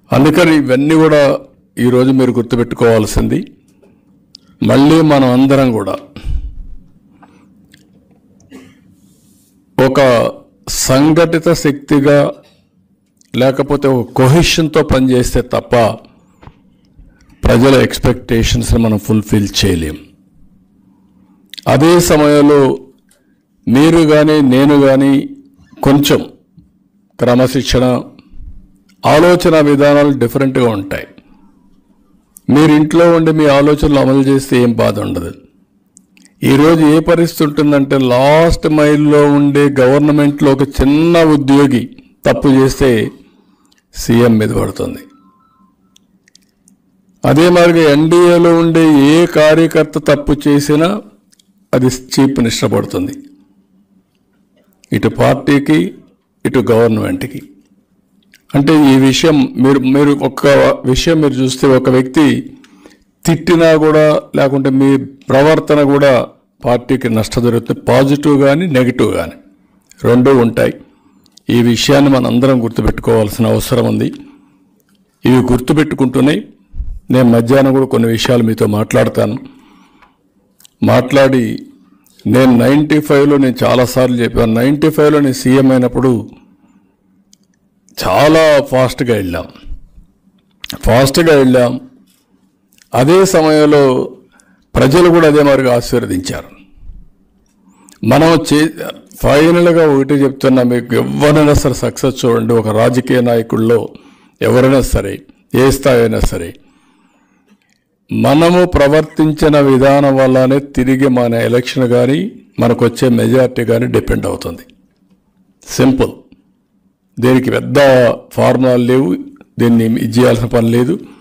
అందుకని ఇవన్నీ కూడా ఈరోజు మీరు గుర్తుపెట్టుకోవాల్సింది మళ్ళీ మనం అందరం కూడా ఒక సంఘటిత శక్తిగా లేకపోతే ఒక కొహిషన్తో పనిచేస్తే తప్ప ప్రజల ఎక్స్పెక్టేషన్స్ని మనం ఫుల్ఫిల్ చేయలేం అదే సమయంలో మీరు కానీ నేను కానీ కొంచెం క్రమశిక్షణ ఆలోచన విధానాలు డిఫరెంట్గా ఉంటాయి మీరు ఇంట్లో ఉండి మీ ఆలోచనలు అమలు చేస్తే ఏం బాధ ఉండదు ఈరోజు ఏ పరిస్థితి ఉంటుందంటే లాస్ట్ మైల్లో ఉండే గవర్నమెంట్లో ఒక చిన్న ఉద్యోగి తప్పు చేస్తే సీఎం మీద పడుతుంది అదే మాదిరిగా ఎన్డీఏలో ఉండే ఏ కార్యకర్త తప్పు చేసినా అది చీఫ్ మినిస్టర్ పడుతుంది ఇటు పార్టీకి ఇటు గవర్నమెంట్కి అంటే ఈ విషయం మీరు మీరు ఒక్క విషయం మీరు చూస్తే ఒక వ్యక్తి తిట్టినా కూడా లేకుంటే మీ ప్రవర్తన కూడా పార్టీకి నష్టం జరుగుతుంది పాజిటివ్ కానీ నెగిటివ్ కానీ రెండూ ఉంటాయి ఈ విషయాన్ని మనం అందరం గుర్తుపెట్టుకోవాల్సిన అవసరం ఉంది ఇవి గుర్తుపెట్టుకుంటూనే నేను మధ్యాహ్నం కూడా కొన్ని విషయాలు మీతో మాట్లాడతాను మాట్లాడి నేను నైంటీ ఫైవ్లో నేను చాలాసార్లు చెప్పాను నైంటీ ఫైవ్లో నేను సీఎం అయినప్పుడు చాలా ఫాస్ట్గా వెళ్ళాం ఫాస్ట్గా వెళ్ళాం అదే సమయంలో ప్రజలు కూడా అదే మరిగా ఆశీర్వదించారు మనం చే ఫైనల్గా ఒకటి చెప్తున్నా మీకు ఎవరైనా సరే సక్సెస్ చూడండి ఒక రాజకీయ నాయకుల్లో ఎవరైనా సరే ఏ స్థాయి అయినా సరే మనము ప్రవర్తించిన విధానం వల్లనే తిరిగి మన ఎలక్షన్ కానీ మనకు వచ్చే మెజారిటీ కానీ డిపెండ్ అవుతుంది సింపుల్ దీనికి పెద్ద ఫార్ములాలు లేవు దీన్ని ఇది చేయాల్సిన పని లేదు